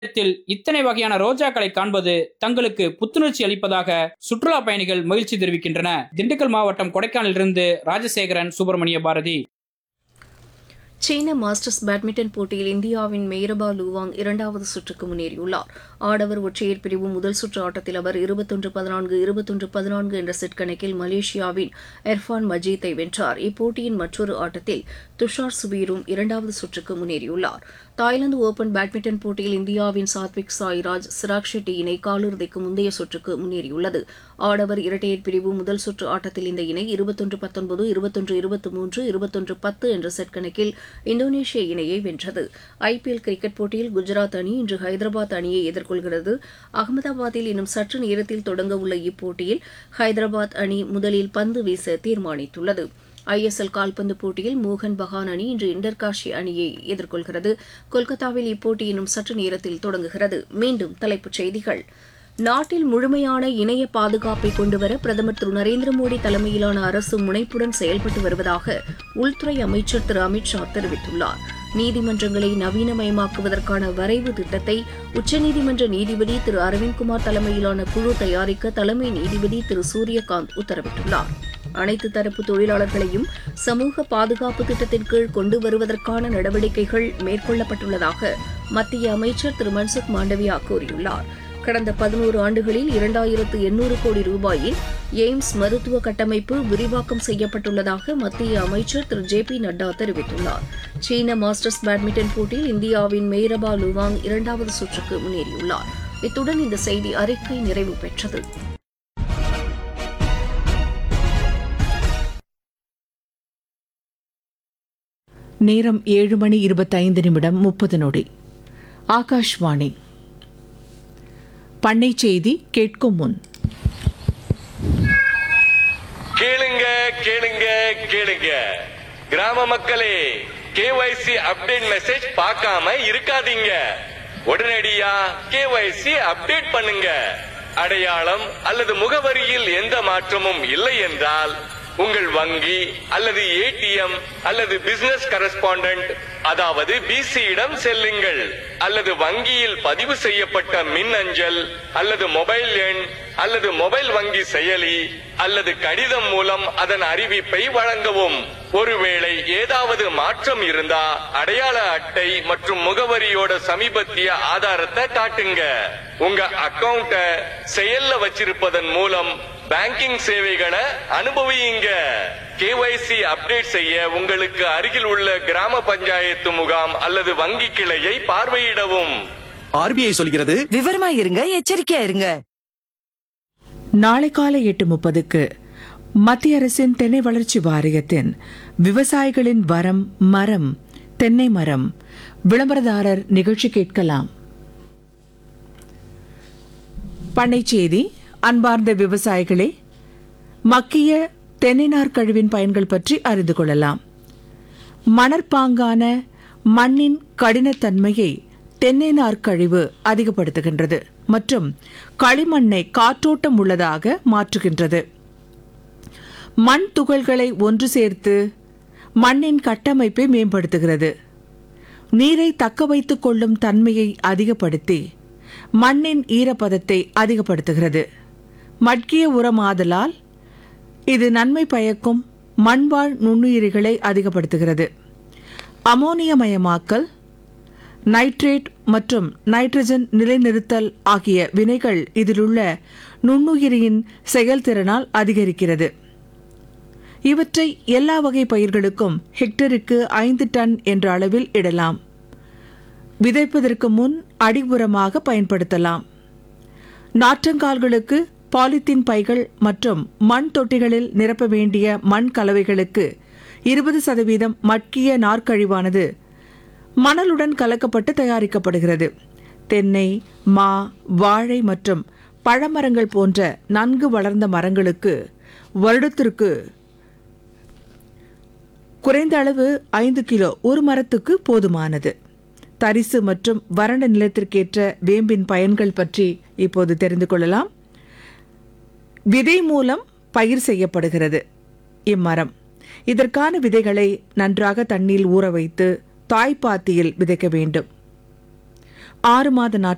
இடத்தில் இத்தனை வகையான ரோஜாக்களை காண்பது தங்களுக்கு புத்துணர்ச்சி அளிப்பதாக சுற்றுலா பயணிகள் மகிழ்ச்சி தெரிவிக்கின்றன திண்டுக்கல் மாவட்டம் கொடைக்கானலிலிருந்து ராஜசேகரன் சுப்பிரமணிய பாரதி சீன மாஸ்டர்ஸ் பேட்மிண்டன் போட்டியில் இந்தியாவின் மேரபா லூவாங் இரண்டாவது சுற்றுக்கு முன்னேறியுள்ளார் ஆடவர் ஒற்றையர் பிரிவு முதல் சுற்று ஆட்டத்தில் அவர் இருபத்தொன்று பதினான்கு இருபத்தொன்று பதினான்கு என்ற செட் கணக்கில் மலேசியாவின் எர்ஃபான் மஜீத்தை வென்றார் இப்போட்டியின் மற்றொரு ஆட்டத்தில் துஷார் சுபீரும் இரண்டாவது சுற்றுக்கு முன்னேறியுள்ளார் தாய்லாந்து ஓபன் பேட்மிண்டன் போட்டியில் இந்தியாவின் சாத்விக் சாய்ராஜ் சிராக் ஷெட்டி இணை காலிறுதிக்கு முந்தைய சுற்றுக்கு முன்னேறியுள்ளது ஆடவர் இரட்டையர் பிரிவு முதல் சுற்று ஆட்டத்தில் இந்த இணை இருபத்தொன்று பத்தொன்பது இருபத்தொன்று இருபத்தி மூன்று இருபத்தொன்று பத்து என்ற செட் கணக்கில் இந்தோனேஷிய இணையை வென்றது ஐபிஎல் கிரிக்கெட் போட்டியில் குஜராத் அணி இன்று ஹைதராபாத் அணியை எதிர்கொள்கிறது அகமதாபாத்தில் இன்னும் சற்று நேரத்தில் தொடங்க உள்ள இப்போட்டியில் ஹைதராபாத் அணி முதலில் பந்து வீச தீர்மானித்துள்ளது ஐஎஸ்எல் கால்பந்து போட்டியில் மோகன் பகான் அணி இன்று இண்டர்காஷி அணியை எதிர்கொள்கிறது கொல்கத்தாவில் இப்போட்டி இன்னும் சற்று நேரத்தில் தொடங்குகிறது மீண்டும் தலைப்புச் செய்திகள் நாட்டில் முழுமையான இணைய பாதுகாப்பை கொண்டுவர பிரதமர் திரு நரேந்திர மோடி தலைமையிலான அரசு முனைப்புடன் செயல்பட்டு வருவதாக உள்துறை அமைச்சர் திரு அமித் ஷா தெரிவித்துள்ளார் நீதிமன்றங்களை நவீனமயமாக்குவதற்கான வரைவு திட்டத்தை உச்சநீதிமன்ற நீதிபதி திரு அரவிந்த்குமார் தலைமையிலான குழு தயாரிக்க தலைமை நீதிபதி திரு சூரியகாந்த் உத்தரவிட்டுள்ளார் அனைத்து தரப்பு தொழிலாளர்களையும் சமூக பாதுகாப்பு திட்டத்தின் கீழ் கொண்டு வருவதற்கான நடவடிக்கைகள் மேற்கொள்ளப்பட்டுள்ளதாக மத்திய அமைச்சர் திரு மன்சுக் மாண்டவியா கூறியுள்ளார் கடந்த பதினோரு ஆண்டுகளில் இரண்டாயிரத்து எண்ணூறு கோடி ரூபாயில் எய்ம்ஸ் மருத்துவ கட்டமைப்பு விரிவாக்கம் செய்யப்பட்டுள்ளதாக மத்திய அமைச்சர் திரு ஜே பி நட்டா தெரிவித்துள்ளார் சீன மாஸ்டர்ஸ் பேட்மிண்டன் போட்டியில் இந்தியாவின் மெய்ரபா லுவாங் இரண்டாவது சுற்றுக்கு முன்னேறியுள்ளார் இத்துடன் இந்த செய்தி அறிக்கை நிறைவு பெற்றது நேரம் ஏழு மணி இருபத்தைந்து நிமிடம் முப்பது நொடி ஆகாஷ்வாணி பண்ணை செய்தி கேட்கும் முன் கேளுங்க கேளுங்க கேளுங்க கிராம மக்களே கேஒய்சி அப்டேட் மெசேஜ் பார்க்காம இருக்காதீங்க உடனடியா கேஒய்சி அப்டேட் பண்ணுங்க அடையாளம் அல்லது முகவரியில் எந்த மாற்றமும் இல்லை என்றால் உங்கள் வங்கி அல்லது ஏடிஎம் அல்லது பிசினஸ் கரஸ்பாண்டன்ட் அதாவது பிசியிடம் செல்லுங்கள் அல்லது வங்கியில் பதிவு செய்யப்பட்ட மின் அஞ்சல் அல்லது மொபைல் எண் அல்லது மொபைல் வங்கி செயலி அல்லது கடிதம் மூலம் அதன் அறிவிப்பை வழங்கவும் ஒருவேளை ஏதாவது மாற்றம் இருந்தா அடையாள அட்டை மற்றும் முகவரியோட சமீபத்திய ஆதாரத்தை காட்டுங்க உங்க அக்கவுண்ட செயல்ல வச்சிருப்பதன் மூலம் பேங்கிங் சேவைகளை அனுபவியுங்க கேஒய்சி அப்டேட் செய்ய உங்களுக்கு அருகில் உள்ள கிராம பஞ்சாயத்து முகாம் அல்லது வங்கி கிளையை பார்வையிடவும் ஆர்பிஐ சொல்கிறது விவரமா இருங்க எச்சரிக்கையா இருங்க நாளை காலை எட்டு முப்பதுக்கு மத்திய அரசின் தென்னை வளர்ச்சி வாரியத்தின் விவசாயிகளின் வரம் மரம் தென்னை மரம் விளம்பரதாரர் நிகழ்ச்சி கேட்கலாம் பண்ணை செய்தி அன்பார்ந்த விவசாயிகளே மக்கிய தென்னை நார் கழிவின் பயன்கள் பற்றி அறிந்து கொள்ளலாம் மணற்பாங்கான மண்ணின் கடினத்தன்மையை தென்னை நார் கழிவு அதிகப்படுத்துகின்றது மற்றும் களிமண்ணை காற்றோட்டம் உள்ளதாக மாற்றுகின்றது மண் துகள்களை ஒன்று சேர்த்து மண்ணின் கட்டமைப்பை மேம்படுத்துகிறது நீரை தக்க வைத்துக் கொள்ளும் தன்மையை அதிகப்படுத்தி மண்ணின் ஈரப்பதத்தை அதிகப்படுத்துகிறது மட்கிய உரமாதலால் இது நன்மை பயக்கும் மண்வாழ் நுண்ணுயிரிகளை அதிகப்படுத்துகிறது அமோனியமயமாக்கல் நைட்ரேட் மற்றும் நைட்ரஜன் நிலைநிறுத்தல் ஆகிய வினைகள் இதிலுள்ள நுண்ணுயிரியின் செயல்திறனால் அதிகரிக்கிறது இவற்றை எல்லா வகை பயிர்களுக்கும் ஹெக்டருக்கு ஐந்து டன் என்ற அளவில் இடலாம் விதைப்பதற்கு முன் அடிவுரமாக பயன்படுத்தலாம் நாற்றங்கால்களுக்கு பாலித்தீன் பைகள் மற்றும் மண் தொட்டிகளில் நிரப்ப வேண்டிய மண் கலவைகளுக்கு இருபது சதவீதம் மட்கிய நார்க்கழிவானது மணலுடன் கலக்கப்பட்டு தயாரிக்கப்படுகிறது தென்னை மா வாழை மற்றும் பழமரங்கள் போன்ற நன்கு வளர்ந்த மரங்களுக்கு வருடத்திற்கு குறைந்த அளவு ஐந்து கிலோ ஒரு மரத்துக்கு போதுமானது தரிசு மற்றும் வறண்ட நிலத்திற்கேற்ற வேம்பின் பயன்கள் பற்றி இப்போது தெரிந்து கொள்ளலாம் விதை மூலம் பயிர் செய்யப்படுகிறது இம்மரம் இதற்கான விதைகளை நன்றாக தண்ணீர் ஊற வைத்து தாய்ப்பாத்தியில் விதைக்க வேண்டும் ஆறு மாத நாட்கள்